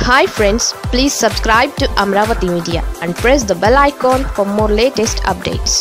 hi friends please subscribe to Amaravati media and press the bell icon for more latest updates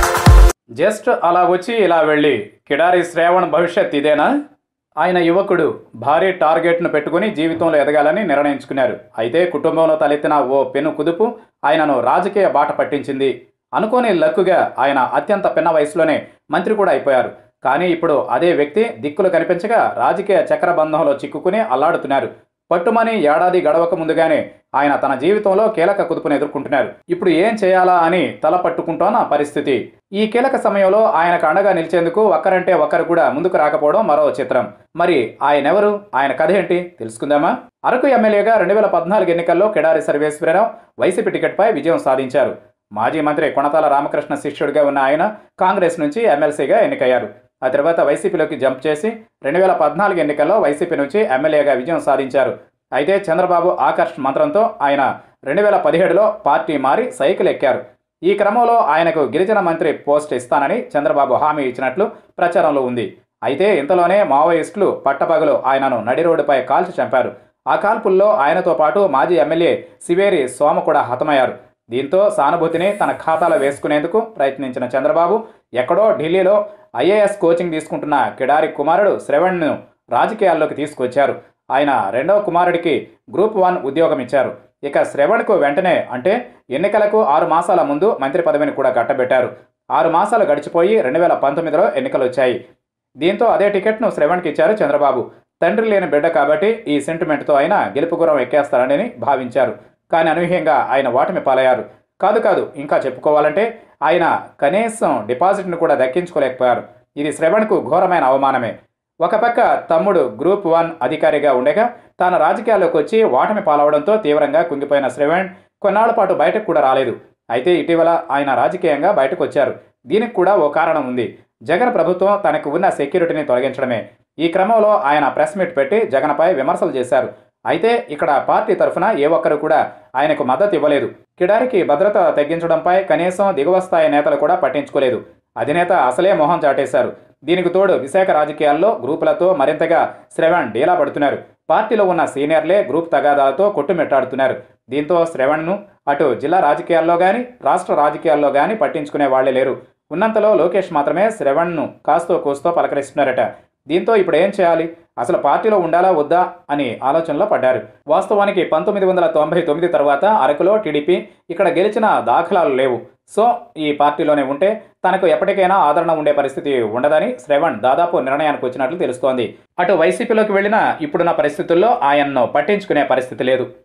just అలా వచ్చి ఇలా వెళ్ళి కిడారి శ్రావణ్ భవిష్యత్ ఇదేనా ఆయన యువకుడు భారీ టార్గెట్ను పెట్టుకుని జీవితంలో ఎదగాలని నిర్ణయించుకున్నారు అయితే కుటుంబంలో తలెత్తిన ఓ పెను కుదుపు ఆయనను రాజకీయ బాట పట్టించింది అనుకోని లక్కుగా ఆయన అత్యంత పిన్న వయసులోనే మంత్రి కూడా అయిపోయారు కానీ ఇప్పుడు అదే వ్యక్తి దిక్కులు కనిపించగా రాజకీయ చక్రబంధంలో చిక్కుకుని అల్లాడుతున్నారు పట్టుమని ఏడాది గడవక ముందుగానే ఆయన తన జీవితంలో కీలక కుదుపును ఎదుర్కొంటున్నారు ఇప్పుడు ఏం చేయాలా అని తల పట్టుకుంటోన్న పరిస్థితి ఈ కీలక సమయంలో ఆయనకు అండగా నిలిచేందుకు ఒక్కరంటే ఒక్కరు కూడా ముందుకు రాకపోవడం మరో చిత్రం మరి ఆయన ఎవరు ఆయన కథ ఏంటి తెలుసుకుందామా అరకు ఎమ్మెల్యేగా రెండు వేల పద్నాలుగు ఎన్నికల్లో కిడారి సర్వేశ్వరరావు వైసీపీ టికెట్పై విజయం సాధించారు మాజీ మంత్రి కొణతాల రామకృష్ణ శిష్యుడిగా ఉన్న ఆయన కాంగ్రెస్ నుంచి ఎమ్మెల్సీగా ఎన్నికయ్యారు ఆ తర్వాత వైసీపీలోకి జంప్ చేసి రెండు వేల పద్నాలుగు ఎన్నికల్లో వైసీపీ నుంచి ఎమ్మెల్యేగా విజయం సాధించారు అయితే చంద్రబాబు ఆకర్ష్ మంత్రంతో ఆయన రెండు వేల పదిహేడులో పార్టీ మారి సైకిల్ ఎక్కారు ఈ క్రమంలో ఆయనకు గిరిజన మంత్రి పోస్ట్ ఇస్తానని చంద్రబాబు హామీ ఇచ్చినట్లు ప్రచారంలో ఉంది అయితే ఇంతలోనే మావోయిస్టులు పట్టపగలు ఆయనను నడి రోడ్డుపై కాల్చి చంపారు ఆ కాల్పుల్లో ఆయనతో పాటు మాజీ ఎమ్మెల్యే సివేరి సోమ కూడా హతమయ్యారు దీంతో సానుభూతిని తన ఖాతాలో వేసుకునేందుకు ప్రయత్నించిన చంద్రబాబు ఎక్కడో ఢిల్లీలో ఐఏఎస్ కోచింగ్ తీసుకుంటున్న కిడారి కుమారుడు శ్రవణ్ను రాజకీయాల్లోకి తీసుకొచ్చారు ఆయన రెండవ కుమారుడికి గ్రూప్ వన్ ఉద్యోగం ఇచ్చారు ఇక శ్రవణ్కు వెంటనే అంటే ఎన్నికలకు ఆరు మాసాల ముందు మంత్రి పదవిని కూడా కట్టబెట్టారు ఆరు మాసాలు గడిచిపోయి రెండు వేల పంతొమ్మిదిలో ఎన్నికలు వచ్చాయి దీంతో అదే టికెట్ను శ్రవణ్కి ఇచ్చారు చంద్రబాబు తండ్రి లేని బిడ్డ కాబట్టి ఈ సెంటిమెంట్తో ఆయన గెలుపు గురం ఎక్కేస్తారని భావించారు కానీ అనూహ్యంగా ఆయన ఓటమి పాలయ్యారు కాదు కాదు ఇంకా చెప్పుకోవాలంటే ఆయన కనీసం డిపాజిట్ను కూడా దక్కించుకోలేకపోయారు ఇది శ్రవణ్కు ఘోరమైన అవమానమే ఒక పక్క తమ్ముడు గ్రూప్ వన్ అధికారిగా ఉండగా తాను రాజకీయాల్లోకి వచ్చి ఓటమి పాలవడంతో తీవ్రంగా కుంగిపోయిన శ్రవణ్ కొన్నాళ్ల పాటు బయటకు కూడా రాలేదు అయితే ఇటీవల ఆయన రాజకీయంగా బయటకు వచ్చారు దీనికి కూడా ఓ కారణం ఉంది జగన్ ప్రభుత్వం తనకు ఉన్న సెక్యూరిటీని తొలగించడమే ఈ క్రమంలో ఆయన ప్రెస్ మీట్ పెట్టి జగన్పై విమర్శలు చేశారు అయితే ఇక్కడ పార్టీ తరఫున ఏ ఒక్కరు కూడా ఆయనకు మద్దతు ఇవ్వలేదు కిడారికి భద్రత తగ్గించడంపై కనీసం దిగువ స్థాయి నేతలు కూడా పట్టించుకోలేదు అధినేత అసలే మొహం చాటేశారు దీనికి తోడు విశాఖ రాజకీయాల్లో గ్రూపులతో మరింతగా శ్రవణ్ డీలా పడుతున్నారు పార్టీలో ఉన్న సీనియర్లే గ్రూప్ తగాదాలతో కొట్టుమిట్టాడుతున్నారు దీంతో శ్రవణ్ను అటు జిల్లా రాజకీయాల్లో కానీ రాష్ట్ర రాజకీయాల్లో కానీ పట్టించుకునే వాళ్లే లేరు ఉన్నంతలో లోకేష్ మాత్రమే శ్రవణ్ను కాస్తో కూస్తో పలకరిస్తున్నారట దీంతో ఇప్పుడు ఏం చేయాలి అసలు పార్టీలో ఉండాలా వద్దా అని ఆలోచనలో పడ్డారు వాస్తవానికి పంతొమ్మిది వందల తొంభై తొమ్మిది తర్వాత అరకులో టీడీపీ ఇక్కడ గెలిచిన దాఖలాలు లేవు సో ఈ పార్టీలోనే ఉంటే తనకు ఎప్పటికైనా ఆదరణ ఉండే పరిస్థితి ఉండదని శ్రవణ్ దాదాపు నిర్ణయానికి వచ్చినట్లు తెలుస్తోంది అటు వైసీపీలోకి వెళ్ళినా ఇప్పుడున్న పరిస్థితుల్లో ఆయన్ను పట్టించుకునే పరిస్థితి లేదు